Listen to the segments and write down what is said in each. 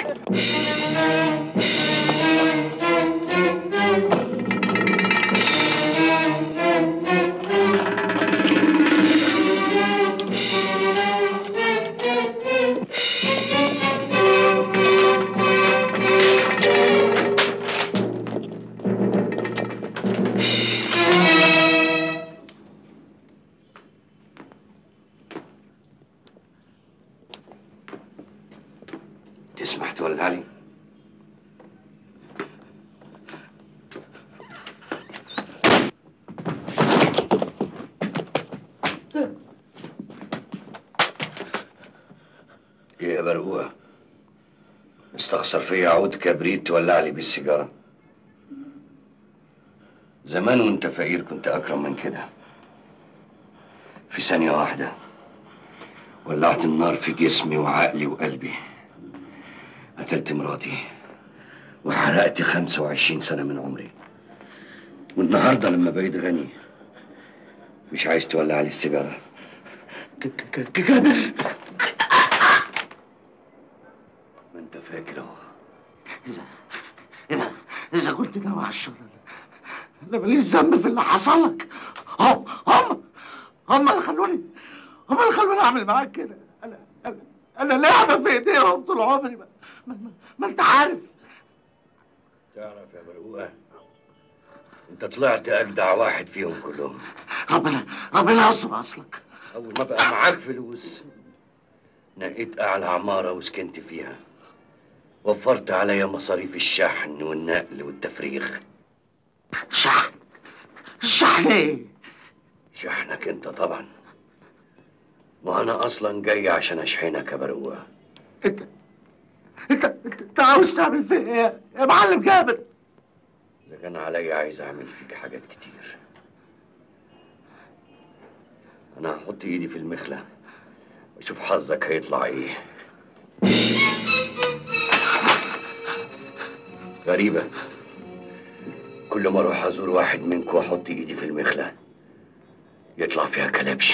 تسمح تولع لي ايه يا برقوقة استخسر فيا عود كبريت تولع لي بالسيجارة زمان وانت فقير كنت اكرم من كده في ثانية واحدة ولعت النار في جسمي وعقلي وقلبي قتلت مراتي وحرقت 25 سنة من عمري والنهاردة لما بقيت غني مش عايز تولع لي السيجارة جابر ما انت فاكر اهو إذا إذا كنت ناوي على الشر أنا ماليش ذنب في اللي حصل لك هم هم هم اللي خلوني هم اللي خلوني أعمل معاك كده أنا أنا أنا لعبة في إيديهم طول عمري ما, ما, ما, ما أنت عارف تعرف يا برقوقة انت طلعت اجدع واحد فيهم كلهم ربنا ربنا يستر أصلك اول ما بقى معاك فلوس نقيت اعلى عمارة وسكنت فيها وفرت عليا مصاريف الشحن والنقل والتفريغ شحن شحن إيه؟ شحنك انت طبعا وانا اصلا جاي عشان اشحنك يا برقوقة أنت أنت أنت أنت عاوز تعمل فيا إيه يا معلم جابر اذا كان عليا عايز اعمل فيك حاجات كتير انا هحط ايدي في المخلة واشوف حظك هيطلع ايه غريبة كل ما اروح ازور واحد منكم واحط ايدي في المخلة يطلع فيها كلبش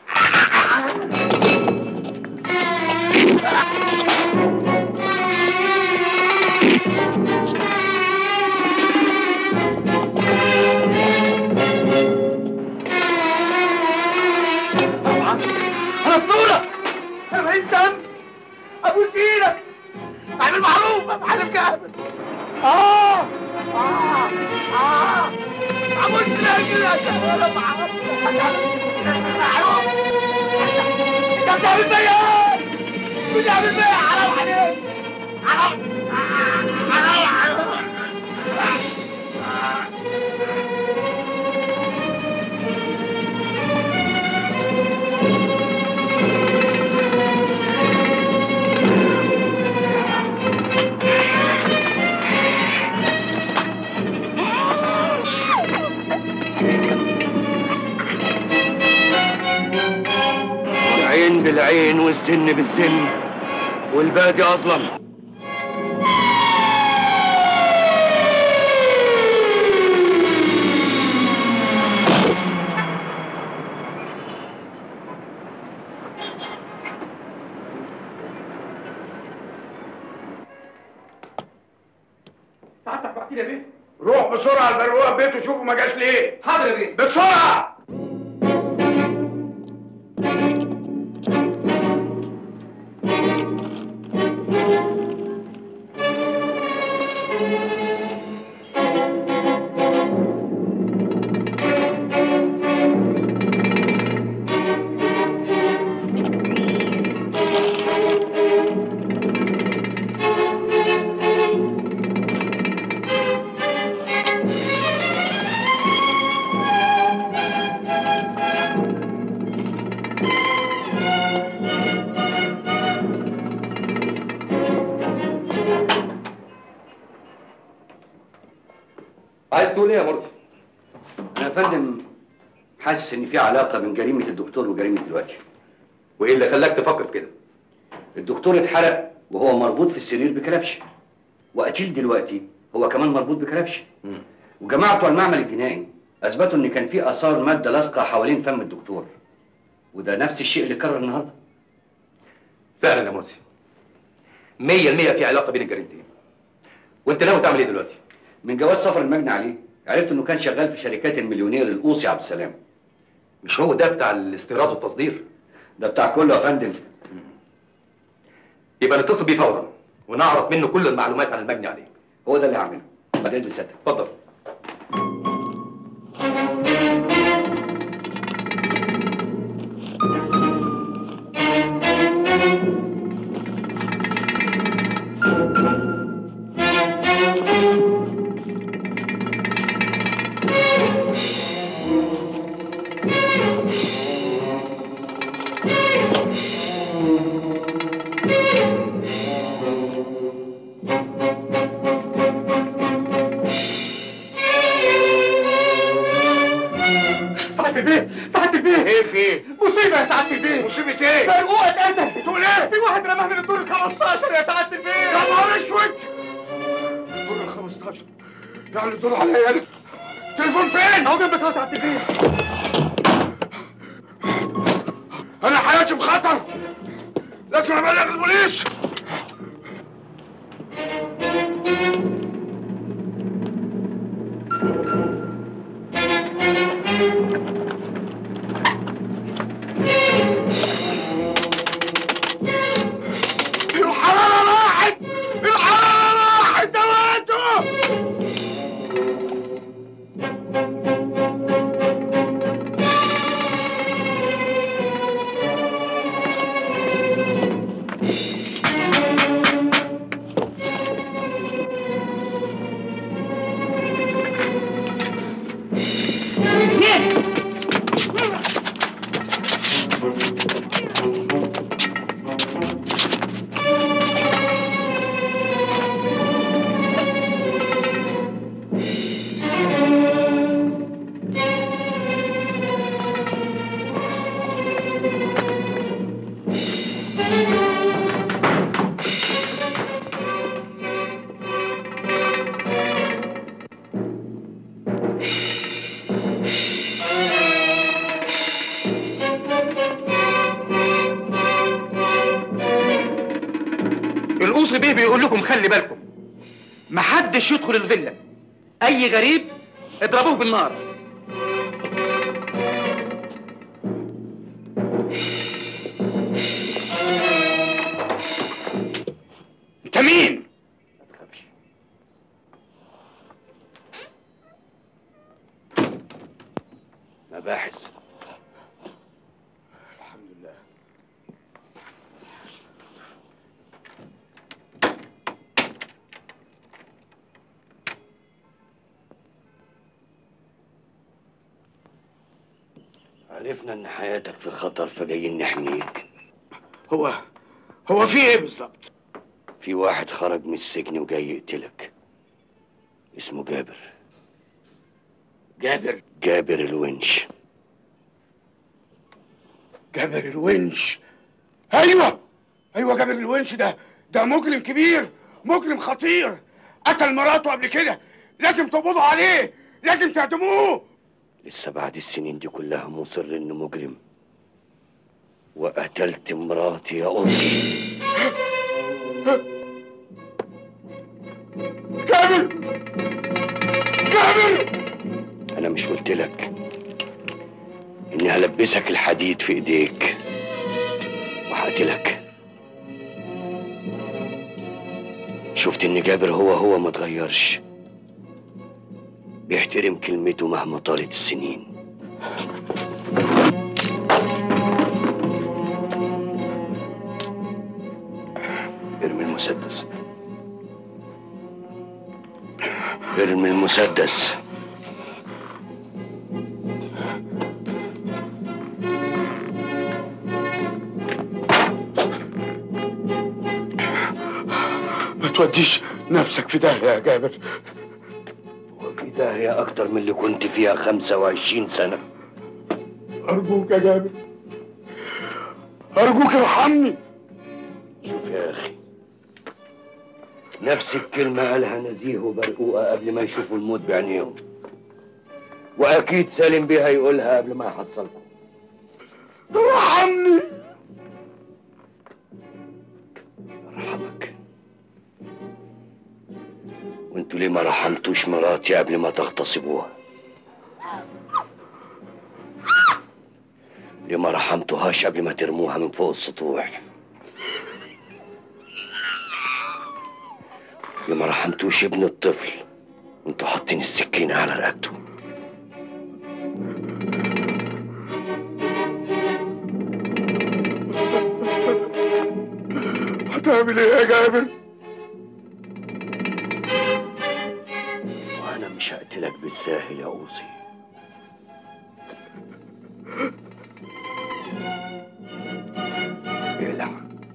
انا بطولك انا ماليش ذنب ابوس ايدك اعمل معروف يا معلم جابر اه اه اه ابوس رجلك ولا معروف انت بتعمل بيا بتعمل بيا حرام عليك حرام حرام حرام العين بالعين والسن بالسن والباقي اظلم ساعتك بعتي لي يا بيه روح بسرعه البروقه بيته شوفه ما جاش ليه حاضر يا بيه بسرعه عايز تقول ايه يا مرسي؟ انا يا فندم حاسس ان في علاقه بين جريمه الدكتور وجريمه دلوقتي وايه اللي خلاك تفكر كده الدكتور اتحرق وهو مربوط في السرير بكلبش وقتيل دلوقتي هو كمان مربوط بكلبش وجماعه بتوع المعمل الجنائي اثبتوا ان كان في اثار ماده لاصقه حوالين فم الدكتور وده نفس الشيء اللي اتكرر النهارده فعلا يا مرسي 100% في علاقه بين الجريمتين وانت ناوي تعمل ايه دلوقتي من جواز سفر المجني عليه عرفت انه كان شغال في شركات المليونير الاوصي عبد السلام مش هو ده بتاع الاستيراد والتصدير ده بتاع كله يا فندم يبقى نتصل بيه فورا ونعرف منه كل المعلومات عن المجني عليه هو ده اللي هعمله بعد اذن سيادتك اتفضل سعادة البيه سعادة البيه ايه في ايه؟ مصيبة يا سعادة البيه مصيبة ايه؟ مرقوق اتقتل بتقول ايه؟ في واحد رماه من الدور ال 15 يا سعادة البيه يا نهار اسود الدور ال 15 يعني الدور عليا انا التليفون فين؟ اهو جنبك اهو سعادة البيه انا حياتي في خطر لازم ابلغ البوليس الحرارة راحت الحرارة راحت دواته القوصي بيه بيقول لكم خلي بالكم محدش يدخل الفيلا اي غريب اضربوه بالنار انت مين؟ مباحث الحمد لله عرفنا ان حياتك في خطر فجايين نحميك هو هو في ايه بالظبط؟ في واحد خرج من السجن وجاي يقتلك اسمه جابر جابر جابر الونش جابر الونش ايوه ايوه جابر الونش ده ده مجرم كبير مجرم خطير قتل مراته قبل كده لازم تقبضوا عليه لازم تعدموه لسه بعد السنين دي كلها مصر انه مجرم وقتلت مراتي يا قصي جابر جابر انا مش قلت لك اني هلبسك الحديد في ايديك وهقتلك شفت ان جابر هو هو ما اتغيرش بيحترم كلمته مهما طالت السنين ارمي المسدس ارمي المسدس ما توديش نفسك في داهيه يا جابر وفي داهية أكتر من اللي كنت فيها 25 سنة ارجوك يا جابر ارجوك ارحمني شوف يا أخي نفس الكلمة قالها نزيه وبرقوقة قبل ما يشوفوا الموت بعينيهم وأكيد سالم بيها يقولها قبل ما يحصلكم ارحمني أرحمك وانتوا ليه ما رحمتوش مراتي قبل ما تغتصبوها ليه ما رحمتوهاش قبل ما ترموها من فوق السطوح ليه ما رحمتوش ابن الطفل وانتوا حاطين السكينة على رقبته هتعمل ايه يا جابر وانا مش هقتلك بالساهل يا اوصي اقلع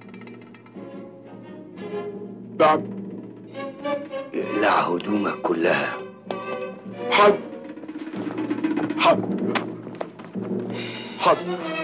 نعم اقلع هدومك كلها حاضر حاضر حاضر